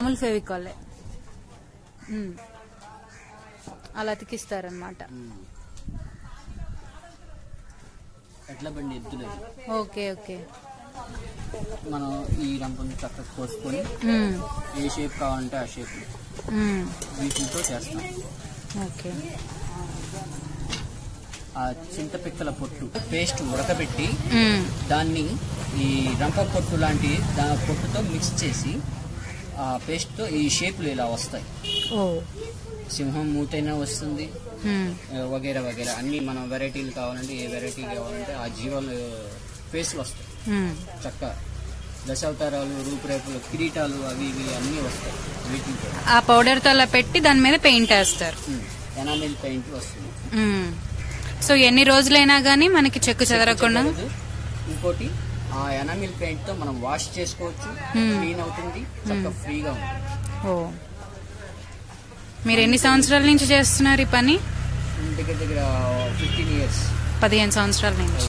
మామూలు ఫెవికాలే ఉమ్. అలా అతికిస్తారనమాట ఎట్లా బండి ఎద్దులు అవి. ఓకే ఓకే మనం ఈ రంపను చక్కగా కోసుకొని ఉమ్. ఏ షేప్ కావాలంటే ఆ షేప్ ఉమ్. వీటితో చేస్తాం ఓకే ఆ చింతపిక్కల పొట్టు పేస్ట్ ఉడకబెట్టి ఉమ్. దాన్ని ఈ రంప పొట్టు లాంటి దా పొట్టుతో మిక్స్ చేసి ఆ పేస్ట్తో ఈ షేపులు ఇలా వస్తాయి ఓ సింహం మూతైనా వస్తుంది ఉమ్. ఆ, వగేరా వగేరా అన్ని మనం వెరైటీలు కావాలంటే ఏ వెరైటీ కావాలంటే ఆ జీవాలు ఫేస్లు వస్తాయి ఉమ్. చక్క దశావతారాలు రూపురేఖలు కిరీటాలు అవి ఇవి అన్నీ వస్తాయి వీటితో ఆ పౌడర్ తో అలా పెట్టి దాని మీద పెయింట్ వేస్తారు ఎనామిల్ పెయింట్ వస్తుంది ఉమ్. సో ఎన్ని రోజులైనా గానీ మనకి చెక్కు చెదరకుండా చెక్కదు. ఇంకోటి ఆ ఎనామిల్ పెయింట్ తో మనం వాష్ చేసుకోవచ్చు Hmm. క్లీన్ అవుతుంది చక్క ఫ్రీగా ఉంటుంది ఓ మీరు ఎన్ని సంవత్సరాల నుంచి చేస్తున్నారు ఈ పని దగ్గర దగ్గర ఫిఫ్టీన్ ఇయర్స్ పదిహేను సంవత్సరాల నుంచి